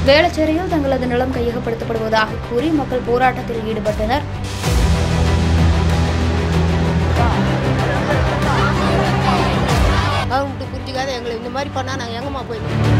வேளச்சேரியில் தங்களது நிலம் கையகப்படுத்தப்படுவதாக கூறி மக்கள் போராட்டத்தில் ஈடுபட்டனர் அவங்க புரிஞ்சுக்காத எங்களை இந்த மாதிரி பண்ணால் நாங்கள் எங்கம்மா போய்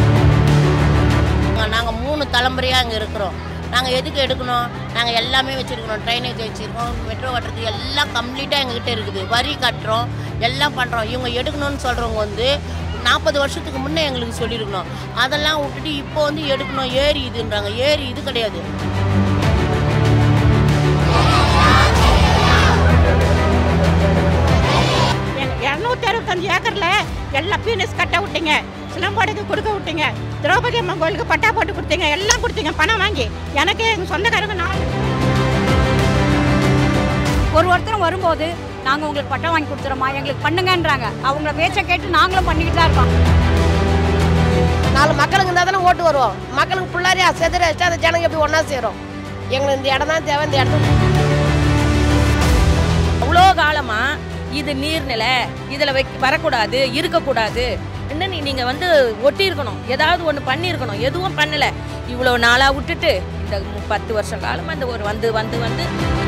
நாங்கள் மூணு தலைமுறையாக அங்கே இருக்கிறோம் நாங்கள் எதுக்கு எடுக்கணும் நாங்கள் எல்லாமே வச்சுருக்கிறோம் ட்ரைனேஜ் வச்சுருக்கோம் மெட்ரோ வாட்டருக்கு எல்லாம் கம்ப்ளீட்டாக எங்ககிட்ட இருக்குது வரி கட்டுறோம் எல்லாம் பண்ணுறோம் இவங்க எடுக்கணும்னு சொல்கிறவங்க வந்து நாற்பது வருஷத்துக்கு முன்னே எங்களுக்கு சொல்லியிருக்கணும் அதெல்லாம் விட்டுட்டு இப்போ வந்து எடுக்கணும் ஏரி இதுன்றாங்க ஏரி இது கிடையாது இரநூத்தி அறுபத்தஞ்சு ஏக்கரில் எல்லா பீனஸ் கட்ட விட்டீங்க சிலம்பாடுக்கு கொடுக்க விட்டீங்க திரௌபதி அம்மன் கோயிலுக்கு பட்டா போட்டு கொடுத்தீங்க எல்லாம் கொடுத்தீங்க பணம் வாங்கி எனக்கு எங்கள் சொந்தக்காரங்க நாலு ஒரு ஒருத்தரும் வரும்போது நாங்கள் உங்களுக்கு பட்டம் வாங்கி கொடுத்துறோமா எங்களுக்கு பண்ணுங்கன்றாங்க அவங்கள பேச்சை கேட்டு நாங்களும் பண்ணிக்கிட்டு தான் இருக்கோம் நாலு மக்களுக்கு இருந்தால் தானே ஓட்டு வருவோம் மக்களுக்கு பிள்ளாரியா செதற வச்சா அந்த ஜனங்க எப்படி ஒன்றா சேரும் எங்களுக்கு இந்த இடம் தான் தேவை இந்த இடத்துல அவ்வளோ காலமா இது நீர்நிலை இதில் வை வரக்கூடாது இருக்கக்கூடாது இன்னும் நீங்கள் வந்து ஒட்டி இருக்கணும் ஏதாவது ஒன்று பண்ணியிருக்கணும் எதுவும் பண்ணலை இவ்வளோ நாளாக விட்டுட்டு இந்த மு- பத்து வருஷம் காலமாக இந்த ஒரு வந்து வந்து வந்து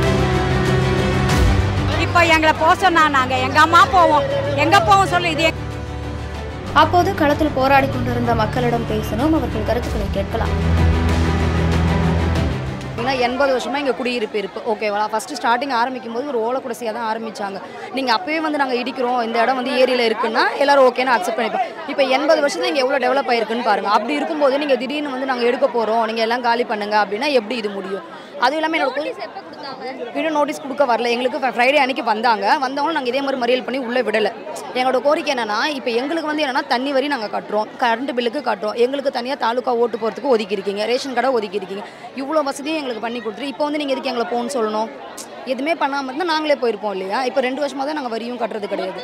இப்போ எங்களை போக சொன்னா நாங்கள் எங்கள் அம்மா போவோம் எங்கே போவோம் சொல்லு இது எங்க- அப்போது களத்தில் போராடி கொண்டிருந்த மக்களிடம் பேசினோம் அவர்கள் கருத்துக்களை கேட்கலாம் ஏன்னா எண்பது வருஷமாக இங்கே குடியிருப்பு இருக்கு ஓகேவா ஃபஸ்ட்டு ஸ்டார்டிங் ஆரம்பிக்கும் போது ஒரு ஓலை குடிசையாக தான் ஆரம்பிச்சாங்க நீங்கள் அப்பயே வந்து நாங்கள் இடிக்கிறோம் இந்த இடம் வந்து ஏரியில் இருக்குன்னா எல்லாரும் ஓகேன்னு அக்செப்ட் பண்ணிப்போம் இப்போ எண்பது வருஷத்துல இங்கே எவ்வளோ டெவலப் ஆயிருக்குன்னு பாருங்க அப்படி இருக்கும்போது நீங்கள் திடீர்னு வந்து நாங்கள் எடுக்க போகிறோம் நீங்கள் எல்லாம் காலி பண்ணுங்க அப்படின்னா எப்படி இது முடியும் அதுவும் இல்லாமல் என்னோட கோயில் இன்னும் நோட்டீஸ் கொடுக்க வரல எங்களுக்கு ஃப்ரைடே அன்னைக்கு வந்தாங்க வந்தவங்களும் நாங்கள் இதே மாதிரி மறியல் பண்ணி உள்ளே விடலை எங்களோட கோரிக்கை என்னன்னா இப்போ எங்களுக்கு வந்து என்னன்னா தண்ணி வரி நாங்கள் கட்டுறோம் கரண்ட் பில்லுக்கு கட்டுறோம் எங்களுக்கு தனியாக தாலுக்கா ஓட்டு போகிறதுக்கு ஒதுக்கி இருக்கீங்க ரேஷன் கடை ஒதுக்கி இருக்கீங்க இவ்வளோ வசதியும் எங்களுக்கு பண்ணி கொடுத்துரு இப்போ வந்து நீங்கள் எதுக்கு எங்களை போகணும்னு சொல்லணும் எதுவுமே பண்ணாமல் இருந்தால் நாங்களே போயிருப்போம் இல்லையா இப்போ ரெண்டு வருஷமாக தான் நாங்கள் வரியும் கட்டுறது கிடையாது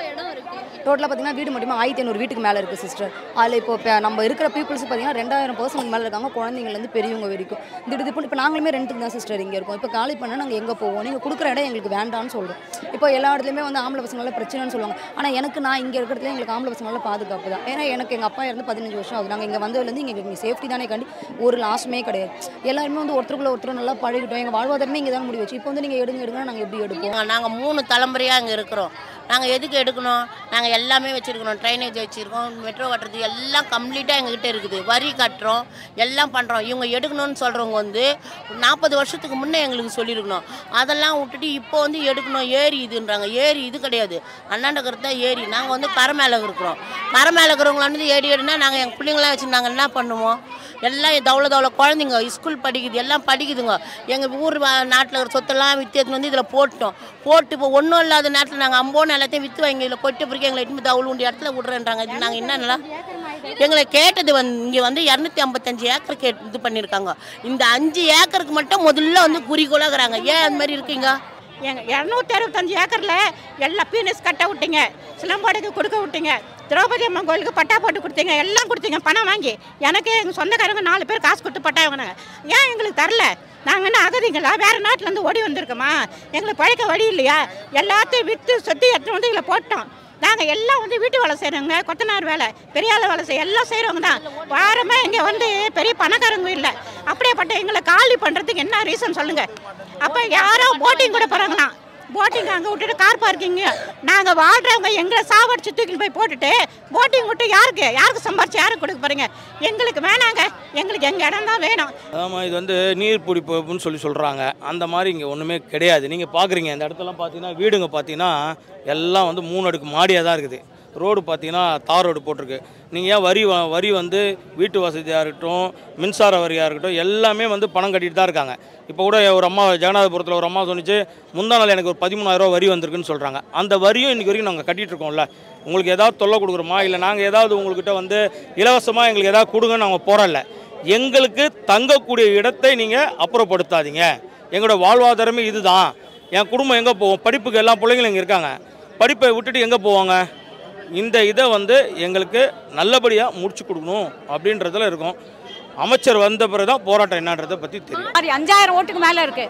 டோட்டலாக பார்த்தீங்கன்னா வீடு மட்டுமே ஆயிரத்தி ஐநூறு வீட்டுக்கு மேலே இருக்குது சிஸ்டர் அதில் இப்போ இப்போ நம்ம இருக்கிற பீப்புள்ஸ் பார்த்தீங்கன்னா ரெண்டாயிரம் பர்சன்ட் மேலே இருக்காங்க குழந்தைங்கலேருந்து பெரியவங்க வரைக்கும் திடீர்னு இப்போ நாங்களுமே ரெண்டுக்கு தான் சிஸ்டர் இங்கே இருக்கோம் இப்போ காலி பண்ணால் நாங்கள் எங்கே போவோம் நீங்கள் கொடுக்குற இடம் எங்களுக்கு வேண்டாம்னு சொல்கிறோம் இப்போ எல்லா இடத்துலையுமே வந்து ஆம்பளை பசங்களால பிரச்சனைன்னு சொல்லுவாங்க ஆனால் எனக்கு நான் இங்கே இருக்கிறதுல எங்களுக்கு ஆம்பளை பசங்களால பாதுகாப்பு தான் ஏன்னா எனக்கு எங்கள் அப்பா இருந்து பதினஞ்சு வருஷம் ஆகுது நாங்கள் இங்கே வந்ததுலேருந்து இங்கே எங்களுக்கு சேஃப்டி தானே கண்டி ஒரு லாஸ்ட்டுமே கிடையாது எல்லாருமே வந்து ஒருத்தருக்குள்ள ஒருத்தர் நல்லா பழகிட்டோம் எங்கள் வாழ்வாதாரமே இங்கே தான் முடி வச்சு இப்போ வந்து நீங்கள் எடுங்க எடுங்க நாங்கள் எப்படி எடுப்போம் நாங்கள் மூணு தலைமுறையாக அங்கே இருக்கிறோம் நாங்கள் எதுக்கு எடுக்கணும் நாங்கள் எல்லாமே வச்சுருக்கிறோம் ட்ரைனேஜ் வச்சுருக்கோம் மெட்ரோ வாட்டருக்கு எல்லாம் கம்ப்ளீட்டாக எங்ககிட்ட இருக்குது வரி கட்டுறோம் எல்லாம் பண்ணுறோம் இவங்க எடுக்கணும்னு சொல்கிறவங்க வந்து நாற்பது வருஷத்துக்கு முன்னே எங்களுக்கு சொல்லியிருக்கணும் அதெல்லாம் விட்டுட்டு இப்போ வந்து எடுக்கணும் ஏரி இதுன்றாங்க ஏரி இது கிடையாது அண்ணாண்டகர் தான் ஏரி நாங்கள் வந்து கரை மேலே இருக்கிறோம் கரை மேலே இருக்கிறவங்கள வந்து ஏடி ஏடுனா நாங்கள் எங்கள் பிள்ளைங்களாம் வச்சு நாங்கள் என்ன பண்ணுவோம் எல்லாம் தவள தவள குழந்தைங்க ஸ்கூல் படிக்குது எல்லாம் படிக்குதுங்க எங்கள் ஊர் நாட்டில் இருக்கிற சொத்தெல்லாம் விற்று எடுத்துன்னு வந்து இதில் போட்டோம் போட்டு இப்போ ஒன்றும் இல்லாத நேரத்தில் நாங்கள் அம்போன்னு எல்லாத்தையும் விற்று வாங்கி இதில் கொட்ட பிறகு எங்களை எட்டு தவுள் உண்டு இடத்துல விட்றேன்றாங்க இது நாங்கள் என்னன்னா எங்களை கேட்டது வந்து இங்கே வந்து இரநூத்தி ஐம்பத்தஞ்சு ஏக்கர் கேட் இது பண்ணியிருக்காங்க இந்த அஞ்சு ஏக்கருக்கு மட்டும் முதல்ல வந்து குறிக்கோளாகிறாங்க ஏன் அந்த மாதிரி இருக்கீங்க எங்கள் இரநூத்தி அறுபத்தஞ்சு ஏக்கரில் எல்லா பீனஸ் கட்ட விட்டீங்க சிலம்பாடுக்கு கொடுக்க விட்டீங்க திரௌபதி அம்மன் கோயிலுக்கு பட்டா போட்டு கொடுத்தீங்க எல்லாம் கொடுத்தீங்க பணம் வாங்கி எனக்கு எங்கள் சொந்தக்காரங்க நாலு பேர் காசு கொடுத்து பட்டா வாங்கினாங்க ஏன் எங்களுக்கு தரல நாங்கள் என்ன அகதிங்களா வேறு நாட்டிலேருந்து ஓடி வந்திருக்கோமா எங்களுக்கு பழைக்க வழி இல்லையா எல்லாத்தையும் விற்று சொத்து எடுத்து வந்து இதில் போட்டோம் நாங்கள் எல்லாம் வந்து வீட்டு வேலை செய்கிறோங்க கொத்தனார் வேலை பெரிய ஆள் வேலை செய்ய எல்லாம் செய்கிறவங்க தான் வாரமே இங்கே வந்து பெரிய பணக்காரங்க இல்லை அப்படியேப்பட்ட எங்களை காலி பண்ணுறதுக்கு என்ன ரீசன் சொல்லுங்கள் அப்போ யாரோ போட்டிங் கூட போகிறாங்களாம் போட்டிங் அங்கே விட்டுட்டு கார் பார்க்கிங்க நாங்கள் வாழ்கிறவங்க எங்களை சாவடிச்சு தூக்கிட்டு போய் போட்டுட்டு போட்டிங் விட்டு யாருக்கு யாருக்கு சம்பாரிச்சு யாருக்கு கொடுக்க போகிறீங்க எங்களுக்கு வேணாங்க எங்களுக்கு எங்கள் இடம் தான் வேணும் ஆமாம் இது வந்து நீர் பிடிப்புன்னு சொல்லி சொல்கிறாங்க அந்த மாதிரி இங்கே ஒன்றுமே கிடையாது நீங்கள் பார்க்குறீங்க இந்த இடத்துலலாம் பார்த்தீங்கன்னா வீடுங்க பார்த்தீங்கன்னா எல்லாம் வந்து மூணு அடுக்கு மாடியாக தான் இருக்குது ரோடு பார்த்தீங்கன்னா தார் ரோடு போட்டிருக்கு நீங்கள் ஏன் வரி வ- வரி வந்து வீட்டு வசதியாக இருக்கட்டும் மின்சார வரியாக இருக்கட்டும் எல்லாமே வந்து பணம் கட்டிட்டு தான் இருக்காங்க இப்போ கூட ஒரு அம்மா ஜெகநாதபுரத்தில் ஒரு அம்மா சொன்னிச்சு முந்தா நாள் எனக்கு ஒரு பதிமூணாயிரரூவா வரி வந்திருக்குன்னு சொல்கிறாங்க அந்த வரியும் இன்றைக்கி வரைக்கும் நாங்கள் கட்டிட்டு இருக்கோம்ல உங்களுக்கு ஏதாவது தொல்லை கொடுக்குறோமா இல்லை நாங்கள் ஏதாவது உங்கள்கிட்ட வந்து இலவசமாக எங்களுக்கு ஏதாவது கொடுங்கன்னு நாங்கள் போகிறோம்ல எங்களுக்கு தங்கக்கூடிய இடத்தை நீங்கள் அப்புறப்படுத்தாதீங்க எங்களோட வாழ்வாதாரமே இதுதான் என் குடும்பம் எங்கே போகும் படிப்புக்கு எல்லா பிள்ளைங்களும் இங்கே இருக்காங்க படிப்பை விட்டுட்டு எங்கே போவாங்க இந்த இதை வந்து எங்களுக்கு நல்லபடியாக முடிச்சு கொடுக்கணும் அப்படின்றதுல இருக்கும் அமைச்சர் வந்த பிறகு தான் போராட்டம் என்னன்றதை பற்றி தெரியும் மாதிரி அஞ்சாயிரம் ஓட்டுக்கு மேலே இருக்கு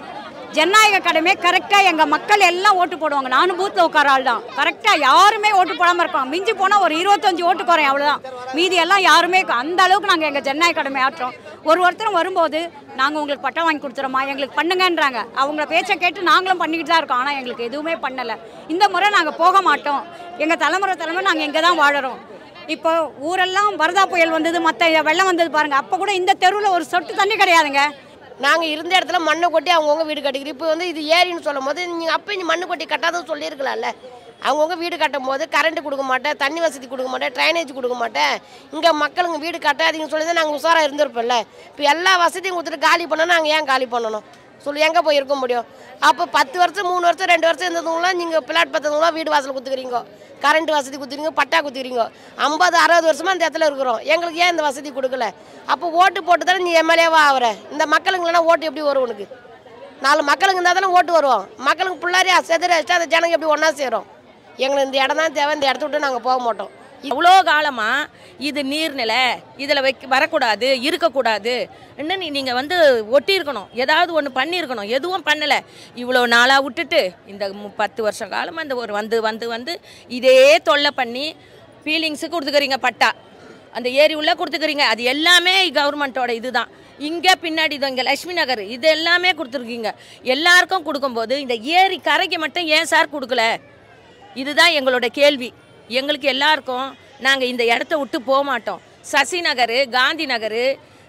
ஜனநாயக கடமை கரெக்டாக எங்கள் மக்கள் எல்லாம் ஓட்டு போடுவாங்க நானும் பூத்தில் உட்கார ஆள் தான் கரெக்டாக யாருமே ஓட்டு போடாமல் இருப்பாங்க மிஞ்சி போனால் ஒரு இருபத்தஞ்சு ஓட்டு குறையும் அவ்வளோதான் மீதி எல்லாம் யாருமே அந்த அளவுக்கு நாங்கள் எங்கள் ஜனநாயக கடமை ஆட்டுறோம் ஒரு ஒருத்தரும் வரும்போது நாங்கள் உங்களுக்கு பட்டம் வாங்கி கொடுத்துறோமா எங்களுக்கு பண்ணுங்கன்றாங்க அவங்கள பேச்சை கேட்டு நாங்களும் பண்ணிக்கிட்டு தான் இருக்கோம் ஆனால் எங்களுக்கு எதுவுமே பண்ணலை இந்த முறை நாங்கள் போக மாட்டோம் எங்கள் தலைமுறை தலைமுறை நாங்கள் இங்கே தான் வாழறோம் இப்போ ஊரெல்லாம் வரதா புயல் வந்தது மற்ற வெள்ளம் வந்தது பாருங்க அப்போ கூட இந்த தெருவில் ஒரு சொட்டு தண்ணி கிடையாதுங்க நாங்கள் இருந்த இடத்துல மண்ணை கொட்டி அவங்கவுங்க வீடு கட்டிக்கிறோம் இப்போ வந்து இது ஏரின்னு சொல்லும் போது நீங்கள் அப்போ இந்த மண்ணு கொட்டி கட்டாதுன்னு சொல்லியிருக்கலாம்ல அவங்கவுங்க வீடு கட்டும் போது கரண்ட் கொடுக்க மாட்டேன் தண்ணி வசதி கொடுக்க மாட்டேன் ட்ரைனேஜ் கொடுக்க மாட்டேன் இங்கே மக்களுங்க வீடு கட்டாதீங்கன்னு சொல்லி தான் நாங்கள் உஷாராக இருந்திருப்போம்ல இப்போ எல்லா வசதியும் கொடுத்துட்டு காலி பண்ணோம் நாங்கள் ஏன் காலி பண்ணணும் சொல்லி எங்கே போய் இருக்க முடியும் அப்போ பத்து வருஷம் மூணு வருஷம் ரெண்டு வருஷம் இருந்தவங்களாம் நீங்கள் பிளாட் பார்த்தவங்களாம் வீடு வாசல் கொடுத்துக்கிறீங்க கரண்ட் வசதி கொடுத்துறீங்க பட்டா கொடுத்துக்கிறீங்க ஐம்பது அறுபது வருஷமாக இந்த இடத்துல இருக்கிறோம் எங்களுக்கு ஏன் இந்த வசதி கொடுக்கல அப்போ ஓட்டு போட்டு தானே நீ எம்எல்ஏவா ஆகிற இந்த மக்களுங்களா ஓட்டு எப்படி வரும் உனக்கு நாலு மக்களுங்க இருந்தால் தானே ஓட்டு வருவோம் மக்களுக்கு பிள்ளாரியா செதற வச்சுட்டு அந்த ஜனங்க எப்படி ஒன்றா சேரும் எங்களுக்கு இந்த இடம் தான் தேவை இந்த இடத்த விட்டு நாங்கள் போக மாட்டோம் இவ்வளோ காலமாக இது நீர்நிலை இதில் வைக்க வரக்கூடாது இருக்கக்கூடாது இன்னும் நீங்கள் வந்து ஒட்டியிருக்கணும் ஏதாவது ஒன்று பண்ணியிருக்கணும் எதுவும் பண்ணலை இவ்வளோ நாளாக விட்டுட்டு இந்த மு- பத்து வருஷ காலம் அந்த ஒரு வந்து வந்து வந்து இதே தொல்லை பண்ணி ஃபீலிங்ஸுக்கு கொடுத்துக்கிறீங்க பட்டா அந்த ஏரி உள்ளே கொடுத்துக்கிறீங்க அது எல்லாமே கவர்மெண்ட்டோட இதுதான் இங்கே பின்னாடி இது இங்கே லட்சுமி நகர் இது எல்லாமே கொடுத்துருக்கீங்க எல்லாருக்கும் கொடுக்கும்போது இந்த ஏரி கரைக்கு மட்டும் ஏன் சார் கொடுக்கல இதுதான் எங்களோட கேள்வி எங்களுக்கு எல்லாருக்கும் நாங்கள் இந்த இடத்த விட்டு போக மாட்டோம் சசி நகர் காந்தி நகர்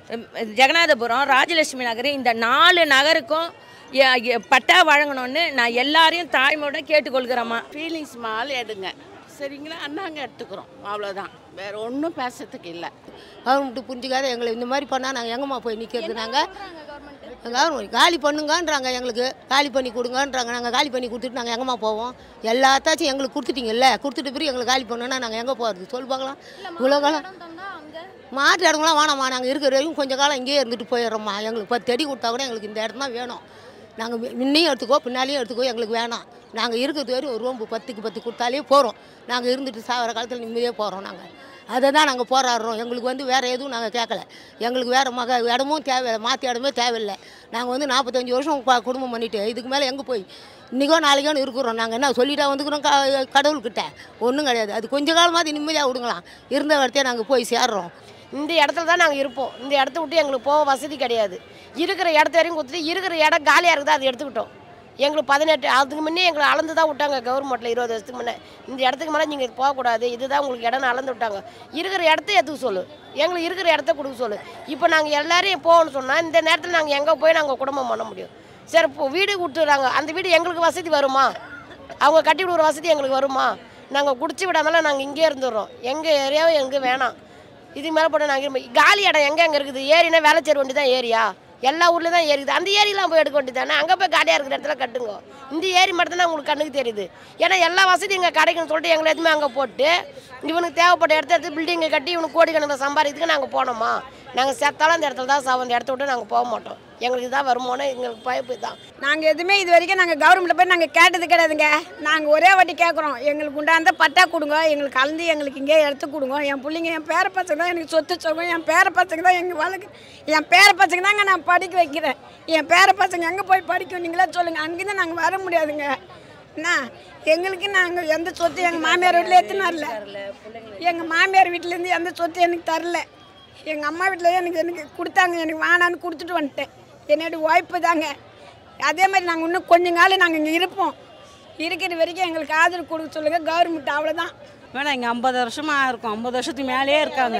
ஜெகநாதபுரம் ராஜலட்சுமி நகர் இந்த நாலு நகருக்கும் எ- எ- பட்டா வழங்கணும்னு நான் எல்லாரையும் தாய்மையோட கேட்டுக்கொள்கிறேம்மா ஃபீலிங்ஸ் மால் எடுங்க சரிங்களா நாங்க எடுத்துக்கிறோம் அவ்வளோதான் வேற ஒன்றும் பேசுறதுக்கு இல்லை கவர்மெண்ட்டு புரிஞ்சுக்காத எங்களை இந்த மாதிரி பண்ணால் நாங்கள் எங்கம்மா போய் நிற்கிறது நாங்கள் கவர்மெண்ட் காலி பண்ணுங்கன்றாங்க எங்களுக்கு காலி பண்ணி கொடுங்கன்றாங்க நாங்கள் காலி பண்ணி கொடுத்துட்டு நாங்கள் எங்கம்மா போவோம் எல்லாத்தாச்சும் எங்களுக்கு கொடுத்துட்டீங்கல்ல கொடுத்துட்டு பிறகு எங்களுக்கு காலி பண்ணோன்னா நாங்கள் எங்கே போகிறது சொல்லு பார்க்கலாம் இவ்வளோ காலம் மாற்று இடங்களாம் வேணாம்மா நாங்கள் இருக்கிற வரைக்கும் கொஞ்சம் காலம் இங்கேயே இருந்துட்டு போயிடுறோம்மா எங்களுக்கு பத்து அடி கொடுத்தா கூட எங்களுக்கு இந்த இடம் தான் வேணும் நாங்கள் முன்னையும் எடுத்துக்கோ பின்னாலேயும் எடுத்துக்கோ எங்களுக்கு வேணாம் நாங்கள் இருக்கிறது வரையும் ஒரு ரூம் பத்துக்கு பத்து கொடுத்தாலே போகிறோம் நாங்கள் இருந்துட்டு சாகிற காலத்தில் நிம்மதியாக போகிறோம் நாங்கள் அதை தான் நாங்கள் போராடுறோம் எங்களுக்கு வந்து வேறு எதுவும் நாங்கள் கேட்கல எங்களுக்கு வேறு மக இடமும் தேவையில்லை மாற்றி இடமே தேவையில்லை நாங்கள் வந்து நாற்பத்தஞ்சு வருஷம் ப- குடும்பம் பண்ணிட்டு இதுக்கு மேலே எங்கே போய் இன்றைக்கோ நாளைக்கோன்னு இருக்கிறோம் நாங்கள் என்ன சொல்லிட்டா வந்துக்கிறோம் க கடவுள்கிட்ட ஒன்றும் கிடையாது அது கொஞ்ச காலமாவது நிம்மதியாக விடுங்களாம் இருந்த இடத்தையே நாங்கள் போய் சேர்றோம் இந்த இடத்துல தான் நாங்கள் இருப்போம் இந்த இடத்த விட்டு எங்களுக்கு போக வசதி கிடையாது இருக்கிற இடத்த வரையும் கொடுத்துட்டு இருக்கிற இடம் காலியாக இருக்குதா அது எடுத்துக்கிட்டோம் எங்களுக்கு பதினெட்டு அதுக்கு முன்னே எங்களை அளந்து தான் விட்டாங்க கவர்மெண்ட்டில் இருபது வருஷத்துக்கு முன்னே இந்த இடத்துக்கு மேலே நீங்கள் போகக்கூடாது இதுதான் உங்களுக்கு இடம்னு அளந்து விட்டாங்க இருக்கிற இடத்த எடுத்துக்க சொல்லு எங்களுக்கு இருக்கிற இடத்த கொடுக்க சொல்லு இப்போ நாங்கள் எல்லாரையும் போகணும்னு சொன்னால் இந்த நேரத்தில் நாங்கள் எங்கே போய் நாங்கள் குடும்பம் பண்ண முடியும் சரி இப்போ வீடு கொடுத்துட்றாங்க அந்த வீடு எங்களுக்கு வசதி வருமா அவங்க கட்டி விடுற வசதி எங்களுக்கு வருமா நாங்கள் குடிச்சு விடாமலாம் நாங்கள் இங்கே இருந்துடுறோம் எங்கள் ஏரியாவும் எங்கே வேணாம் இதுக்கு மேலே போட்டு நாங்கள் இருப்போம் காலி இடம் எங்கே எங்கே இருக்குது ஏரினா வேலைச்சேரி வண்டி தான் ஏரியா எல்லா ஊர்லேயும் தான் ஏரி இருக்குது அந்த ஏரியெலாம் போய் எடுக்க வேண்டியது தானே அங்கே போய் காலியாக இருக்கிற இடத்துல கட்டுங்க இந்த ஏரி மட்டும் தான் உங்களுக்கு கண்ணுக்கு தெரியுது ஏன்னா எல்லா வசதியும் இங்கே கிடைக்குன்னு சொல்லிட்டு எங்களை எதுவுமே அங்கே போட்டு இவனுக்கு தேவைப்பட்ட இடத்த எடுத்து பில்டிங்கை கட்டி இவனுக்கு கோடிக்கணக்கில் சம்பாதிக்கிறதுக்கு நாங்கள் போனோமா நாங்கள் செத்தாலும் அந்த இடத்துல தான் சாவோம் அந்த இடத்த விட்டு நாங்கள் போக மாட்டோம் எங்களுக்கு இதான் வருமானம் எங்களுக்கு பயப்பு தான் நாங்கள் எதுவுமே இது வரைக்கும் நாங்கள் கவர்மெண்ட்டில் போய் நாங்கள் கேட்டது கிடையாதுங்க நாங்கள் ஒரே வாட்டி கேட்குறோம் எங்களுக்கு உண்டாந்த பட்டா கொடுங்க எங்களுக்கு கலந்து எங்களுக்கு இங்கே எடுத்து கொடுங்க என் பிள்ளைங்க என் பேர பசங்க தான் எனக்கு சொத்து சொகம் என் பேர பசங்க தான் எங்கள் வழக்கு என் பேர பசங்க தாங்க நான் படிக்க வைக்கிறேன் என் பேர பசங்க எங்கே போய் படிக்கும் நீங்களே சொல்லுங்கள் அங்கேருந்து நாங்கள் வர முடியாதுங்க என்ன எங்களுக்கு நாங்கள் எந்த சொத்து எங்கள் மாமியார் வீட்டில் எத்தனை வரல எங்கள் மாமியார் வீட்டிலேருந்து எந்த சொத்து எனக்கு தரல எங்கள் அம்மா வீட்டில் எனக்கு எனக்கு கொடுத்தாங்க எனக்கு வேணான்னு கொடுத்துட்டு வந்துட்டேன் என்னோட வாய்ப்பு தாங்க அதே மாதிரி நாங்கள் இன்னும் கொஞ்ச காலம் நாங்கள் இங்கே இருப்போம் இருக்கிற வரைக்கும் எங்களுக்கு ஆதரவு கொடுக்க சொல்லுங்கள் கவர்மெண்ட் அவ்வளோதான் மேடம் இங்கே ஐம்பது வருஷமாக இருக்கும் ஐம்பது வருஷத்துக்கு மேலேயே இருக்காங்க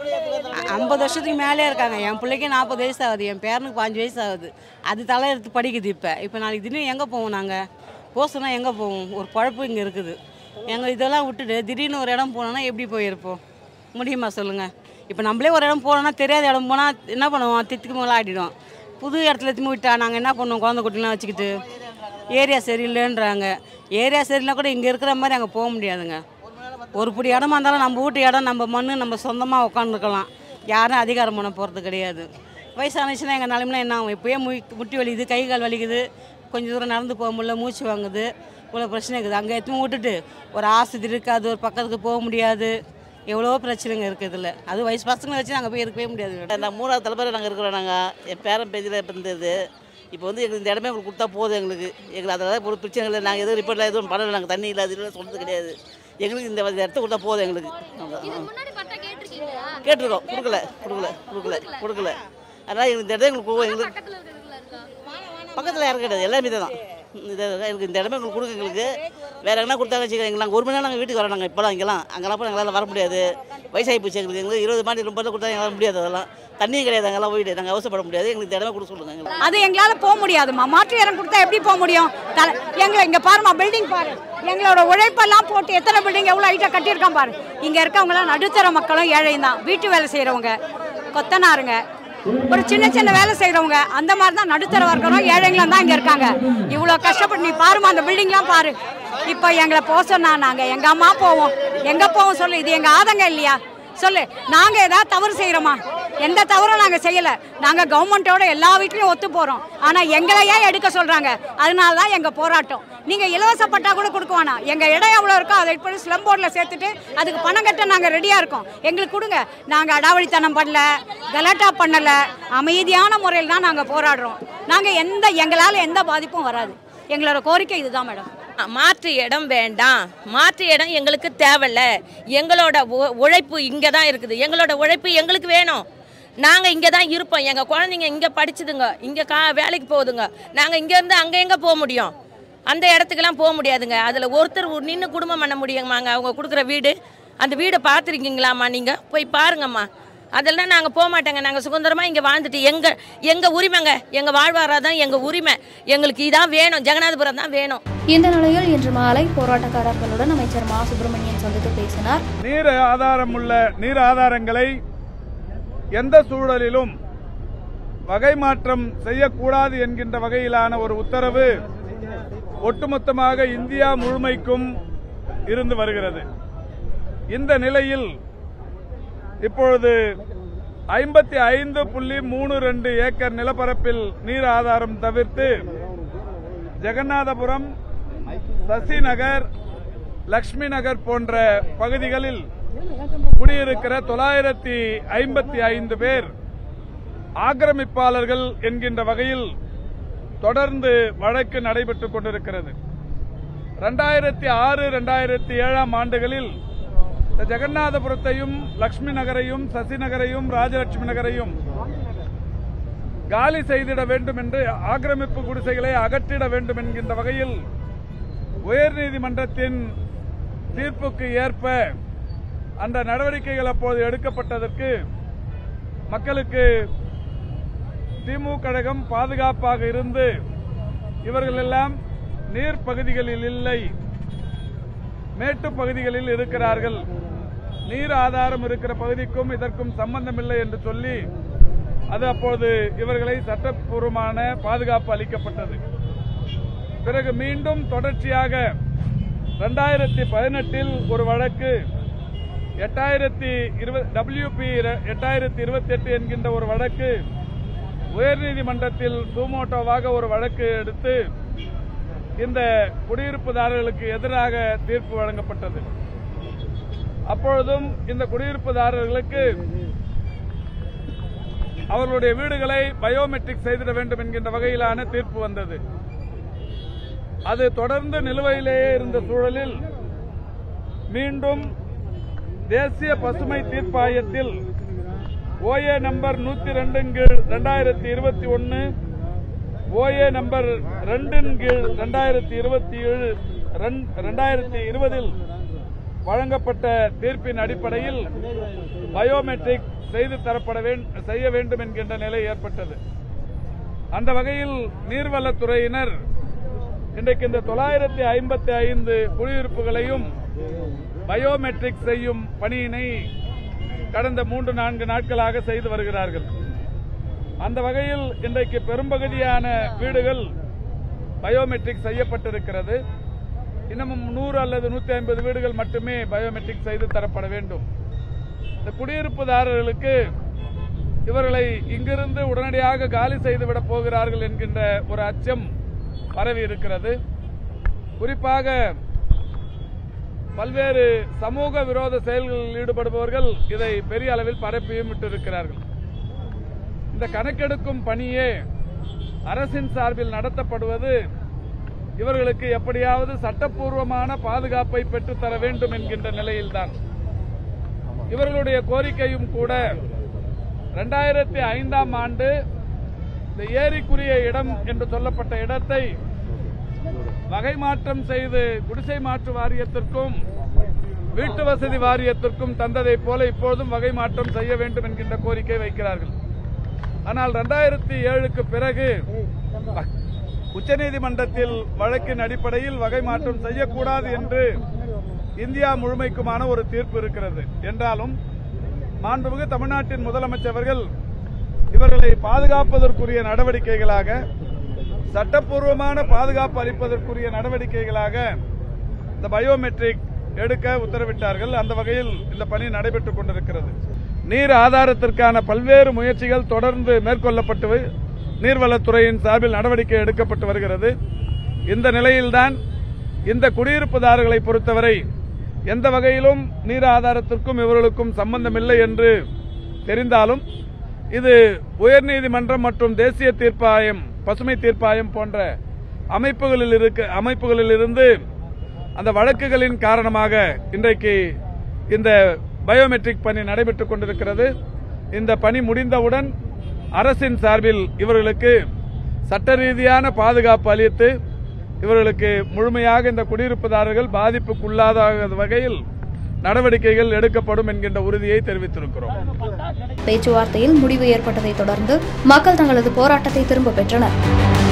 ஐம்பது வருஷத்துக்கு மேலேயே இருக்காங்க என் பிள்ளைக்கு நாற்பது வயசு ஆகுது என் பேரனுக்கு பாஞ்சு வயசு ஆகுது அது தலை எடுத்து படிக்குது இப்போ இப்போ நாளைக்கு திடீர்னு எங்கே போவோம் நாங்கள் போசனா எங்கே போவோம் ஒரு பழப்பு இங்கே இருக்குது எங்கள் இதெல்லாம் விட்டுட்டு திடீர்னு ஒரு இடம் போனோன்னா எப்படி போயிருப்போம் முடியுமா சொல்லுங்கள் இப்போ நம்மளே ஒரு இடம் போனோன்னா தெரியாத இடம் போனால் என்ன பண்ணுவோம் தித்துக்கு மேலே ஆடிடும் புது இடத்துல திரும்பி விட்டா நாங்கள் என்ன பண்ணுவோம் குழந்தை குட்டிலாம் வச்சுக்கிட்டு ஏரியா சரியில்லைன்றாங்க ஏரியா சரியில்லைனா கூட இங்கே இருக்கிற மாதிரி அங்கே போக முடியாதுங்க ஒரு பிடி இடமா இருந்தாலும் நம்ம வீட்டு இடம் நம்ம மண் நம்ம சொந்தமாக உட்காந்துருக்கலாம் யாரும் அதிகாரம் பண்ண போகிறது கிடையாது வயசானுச்சுன்னா எங்கள் நிலமெலாம் என்ன ஆகும் இப்போயே மு முட்டி வலிக்குது கை கால் வலிக்குது கொஞ்சம் தூரம் நடந்து போக முடியல மூச்சு வாங்குது இவ்வளோ பிரச்சனை இருக்குது அங்கே எத்தனை விட்டுட்டு ஒரு ஆஸ்பத்திரி இருக்காது ஒரு பக்கத்துக்கு போக முடியாது எவ்வளோ பிரச்சனைங்க இருக்குது இதில் அது வயசு பசங்களை வச்சு நாங்கள் போய் இருக்கவே முடியாது நான் மூணாவது தலைமுறை நாங்கள் இருக்கிறோம் நாங்கள் என் பேரன் பேதியில் இருந்தது இப்போ வந்து எங்களுக்கு இந்த இடமே உங்களுக்கு கொடுத்தா போதும் எங்களுக்கு எங்களுக்கு அதெல்லாம் ஒரு பிரச்சனை இல்லை நாங்கள் எதுவும் ரிப்போர்ட்டில் எதுவும் பண்ணலை நாங்கள் தண்ணி இல்லை அது இல்லை சொன்னது கிடையாது எங்களுக்கு இந்த இடத்த கொடுத்தா போதும் எங்களுக்கு அவ்வளவுதான். கேட்டிருக்கோம் கொடுக்கல கொடுக்கல கொடுக்கல கொடுக்கல அதனால் எங்களுக்கு இந்த இடம் எங்களுக்கு எங்களுக்கு பக்கத்தில் யாரும் கிடையாது எல்லாமே தான் இது எனக்கு இந்த இடமே எங்களுக்கு கொடுங்க எங்களுக்கு வேறு எங்கன்னா கொடுத்தாங்க வச்சுக்கோங்க எங்களுக்கு நாங்கள் ஒரு மணி நேரம் நாங்கள் வீட்டுக்கு வரோம் நாங்கள் இப்போலாம் இங்கெல்லாம் அங்கெல்லாம் போய் எங்களால் வர முடியாது வயசாகி போச்சு எங்களுக்கு எங்களுக்கு இருபது மாடி ரொம்ப கொடுத்தா எங்களால் முடியாது அதெல்லாம் தண்ணியும் கிடையாது அங்கெல்லாம் போயிட்டு நாங்கள் அவசரப்பட முடியாது எங்களுக்கு இந்த இடமே கொடுக்க சொல்லுங்கள் எங்களுக்கு அது எங்களால் போக முடியாதும்மா மாற்று இடம் கொடுத்தா எப்படி போக முடியும் தல எங்களை இங்கே பாருமா பில்டிங் பாரு எங்களோட உழைப்பெல்லாம் போட்டு எத்தனை பில்டிங் எவ்வளோ ஹைட்டாக கட்டியிருக்கான் பாரு இங்கே இருக்கவங்களாம் நடுத்தர மக்களும் ஏழையும் தான் வீட்டு வேலை செய்கிறவங்க கொத்தனாருங்க ஒரு சின்ன சின்ன வேலை செய்கிறவங்க அந்த மாதிரி தான் நடுத்தர வர்க்கரும் ஏழைங்களும் தான் இங்கே இருக்காங்க இவ்வளோ கஷ்டப்பட்டு நீ பாருமா அந்த பில்டிங்லாம் பாரு இப்போ எங்களை போக சொன்னா நாங்கள் எங்கள் அம்மா போவோம் எங்கே போவோம் சொல்லு இது எங்கள் ஆதங்கம் இல்லையா சொல்லு நாங்கள் ஏதாவது தவறு செய்கிறோமா எந்த தவறும் நாங்கள் செய்யலை நாங்கள் கவர்மெண்ட்டோட எல்லா வீட்லையும் ஒத்து போகிறோம் ஆனால் எங்களை ஏன் எடுக்க சொல்கிறாங்க அதனால தான் எங்கள் போராட்டம் நீங்கள் இலவச பட்டா கூட கொடுக்க வேணாம் எங்கள் இடம் எவ்வளோ இருக்கோ அதை இப்படி ஸ்லம் போர்டில் சேர்த்துட்டு அதுக்கு பணம் கட்ட நாங்கள் ரெடியாக இருக்கோம் எங்களுக்கு கொடுங்க நாங்கள் அடாவடித்தனம் பண்ணல கலாட்டா பண்ணலை அமைதியான முறையில் தான் நாங்கள் போராடுறோம் நாங்கள் எந்த எங்களால் எந்த பாதிப்பும் வராது எங்களோட கோரிக்கை இதுதான் மேடம் மாற்று இடம் வேண்டாம் மாற்று இடம் எங்களுக்கு தேவையில்ல எங்களோட உ- உழைப்பு இங்கே தான் இருக்குது எங்களோட உழைப்பு எங்களுக்கு வேணும் நாங்கள் இங்கே தான் இருப்போம் எங்கள் குழந்தைங்க இங்கே படிச்சுதுங்க இங்கே கா வேலைக்கு போகுதுங்க நாங்கள் இங்கேருந்து அங்கே எங்கே போக முடியும் அந்த இடத்துக்கெல்லாம் போக முடியாதுங்க அதில் ஒருத்தர் நின்று குடும்பம் பண்ண முடியுமாங்க அவங்க கொடுக்குற வீடு அந்த வீடை பார்த்துருக்கீங்களாம்மா நீங்கள் போய் பாருங்கம்மா அதெல்லாம் நாங்கள் போக மாட்டோங்க நாங்கள் சுதந்திரமாக இங்கே வாழ்ந்துட்டு எங்கள் எங்கள் உரிமைங்க எங்கள் வாழ்வாராதான் எங்கள் உரிமை எங்களுக்கு இதான் வேணும் ஜெகநாதபுரம் தான் வேணும் இந்த நிலையில் இன்று மாலை போராட்டக்காரர்களுடன் அமைச்சர் மா சுப்பிரமணியன் சந்தித்து பேசினார் நீர் ஆதாரம் உள்ள நீர் ஆதாரங்களை எந்த சூழலிலும் வகை மாற்றம் செய்யக்கூடாது என்கின்ற வகையிலான ஒரு உத்தரவு ஒட்டுமொத்தமாக இந்தியா முழுமைக்கும் இருந்து வருகிறது இந்த நிலையில் இப்பொழுது ஐம்பத்தி ஐந்து புள்ளி மூணு ரெண்டு ஏக்கர் நிலப்பரப்பில் நீர் ஆதாரம் தவிர்த்து ஜெகநாதபுரம் சசிநகர் லக்ஷ்மி நகர் போன்ற பகுதிகளில் குடியிருக்கிற தொள்ளாயிரத்தி ஐம்பத்தி ஐந்து பேர் ஆக்கிரமிப்பாளர்கள் என்கின்ற வகையில் தொடர்ந்து வழக்கு நடைபெற்றுக் கொண்டிருக்கிறது ரெண்டாயிரத்தி ஆறு ரெண்டாயிரத்தி ஏழாம் ஆண்டுகளில் இந்த ஜெகநாதபுரத்தையும் லக்ஷ்மி நகரையும் சசி நகரையும் ராஜலட்சுமி நகரையும் காலி செய்திட வேண்டும் என்று ஆக்கிரமிப்பு குடிசைகளை அகற்றிட வேண்டும் என்கின்ற வகையில் உயர்நீதிமன்றத்தின் தீர்ப்புக்கு ஏற்ப அந்த நடவடிக்கைகள் அப்போது எடுக்கப்பட்டதற்கு மக்களுக்கு திமுக கழகம் பாதுகாப்பாக இருந்து இவர்கள் எல்லாம் நீர் பகுதிகளில் இல்லை மேட்டு பகுதிகளில் இருக்கிறார்கள் நீர் ஆதாரம் இருக்கிற பகுதிக்கும் இதற்கும் சம்பந்தமில்லை என்று சொல்லி அது அப்போது இவர்களை சட்டப்பூர்வமான பாதுகாப்பு அளிக்கப்பட்டது பிறகு மீண்டும் தொடர்ச்சியாக ரெண்டாயிரத்தி பதினெட்டில் ஒரு வழக்கு எட்டாயிரத்தி இருபது டபிள்யூபி எட்டாயிரத்தி இருபத்தி எட்டு என்கின்ற ஒரு வழக்கு உயர்நீதிமன்றத்தில் சூமோட்டோவாக ஒரு வழக்கு எடுத்து இந்த குடியிருப்புதாரர்களுக்கு எதிராக தீர்ப்பு வழங்கப்பட்டது அப்பொழுதும் இந்த குடியிருப்புதாரர்களுக்கு அவர்களுடைய வீடுகளை பயோமெட்ரிக் செய்திட வேண்டும் என்கின்ற வகையிலான தீர்ப்பு வந்தது அது தொடர்ந்து நிலுவையிலேயே இருந்த சூழலில் மீண்டும் தேசிய பசுமை தீர்ப்பாயத்தில் ஓஏ நம்பர் நூத்தி ரெண்டின் கீழ் ரெண்டாயிரத்தி இருபத்தி ஒன்னு ஓஏ நம்பர் ரெண்டின் கீழ் ரெண்டாயிரத்தி இருபத்தி ஏழு ரெண்டாயிரத்தி இருபதில் வழங்கப்பட்ட தீர்ப்பின் அடிப்படையில் பயோமெட்ரிக் செய்து தரப்பட வேண்- செய்ய வேண்டும் என்கின்ற நிலை ஏற்பட்டது அந்த வகையில் நீர்வளத்துறையினர் இன்றைக்கு இந்த தொள்ளாயிரத்தி ஐம்பத்தி ஐந்து குடியிருப்புகளையும் பயோமெட்ரிக் செய்யும் பணியினை கடந்த மூன்று நான்கு நாட்களாக செய்து வருகிறார்கள் அந்த வகையில் இன்றைக்கு பெரும்பகுதியான வீடுகள் பயோமெட்ரிக் செய்யப்பட்டிருக்கிறது இன்னமும் நூறு அல்லது நூற்றி ஐம்பது வீடுகள் மட்டுமே பயோமெட்ரிக் செய்து தரப்பட வேண்டும் இந்த குடியிருப்புதாரர்களுக்கு இவர்களை இங்கிருந்து உடனடியாக காலி செய்துவிடப் போகிறார்கள் என்கின்ற ஒரு அச்சம் பரவி இருக்கிறது குறிப்பாக பல்வேறு சமூக விரோத செயல்களில் ஈடுபடுபவர்கள் இதை பெரிய அளவில் பரப்பியும் விட்டிருக்கிறார்கள் இந்த கணக்கெடுக்கும் பணியே அரசின் சார்பில் நடத்தப்படுவது இவர்களுக்கு எப்படியாவது சட்டப்பூர்வமான பாதுகாப்பை பெற்றுத்தர வேண்டும் என்கின்ற நிலையில்தான் இவர்களுடைய கோரிக்கையும் கூட ரெண்டாயிரத்தி ஐந்தாம் ஆண்டு இந்த ஏரிக்குரிய இடம் என்று சொல்லப்பட்ட இடத்தை வகை மாற்றம் செய்து குடிசை மாற்று வாரியத்திற்கும் வீட்டு வசதி வாரியத்திற்கும் தந்ததைப் போல இப்போதும் வகை மாற்றம் செய்ய வேண்டும் என்கின்ற கோரிக்கை வைக்கிறார்கள் ஆனால் ரெண்டாயிரத்தி ஏழுக்கு பிறகு உச்சநீதிமன்றத்தில் வழக்கின் அடிப்படையில் வகை மாற்றம் செய்யக்கூடாது என்று இந்தியா முழுமைக்குமான ஒரு தீர்ப்பு இருக்கிறது என்றாலும் மாண்புமிகு தமிழ்நாட்டின் முதலமைச்சர்கள் இவர்களை பாதுகாப்பதற்குரிய நடவடிக்கைகளாக சட்டப்பூர்வமான பாதுகாப்பு அளிப்பதற்குரிய நடவடிக்கைகளாக இந்த பயோமெட்ரிக் எடுக்க உத்தரவிட்டார்கள் அந்த வகையில் இந்த பணி நடைபெற்றுக் கொண்டிருக்கிறது நீர் ஆதாரத்திற்கான பல்வேறு முயற்சிகள் தொடர்ந்து மேற்கொள்ளப்பட்டு நீர்வளத்துறையின் சார்பில் நடவடிக்கை எடுக்கப்பட்டு வருகிறது இந்த நிலையில்தான் இந்த குடியிருப்புதாரர்களை பொறுத்தவரை எந்த வகையிலும் நீர் ஆதாரத்திற்கும் இவர்களுக்கும் சம்பந்தமில்லை என்று தெரிந்தாலும் இது உயர்நீதிமன்றம் மற்றும் தேசிய தீர்ப்பாயம் பசுமை தீர்ப்பாயம் போன்ற அமைப்புகளில் இருக்க அமைப்புகளில் இருந்து அந்த வழக்குகளின் காரணமாக இன்றைக்கு இந்த பயோமெட்ரிக் பணி நடைபெற்றுக் கொண்டிருக்கிறது இந்த பணி முடிந்தவுடன் அரசின் சார்பில் இவர்களுக்கு சட்ட ரீதியான பாதுகாப்பு அளித்து இவர்களுக்கு முழுமையாக இந்த குடியிருப்புதாரர்கள் பாதிப்புக்குள்ளாத வகையில் நடவடிக்கைகள் எடுக்கப்படும் என்கின்ற உறுதியை தெரிவித்திருக்கிறோம் பேச்சுவார்த்தையில் முடிவு ஏற்பட்டதை தொடர்ந்து மக்கள் தங்களது போராட்டத்தை திரும்ப பெற்றனர்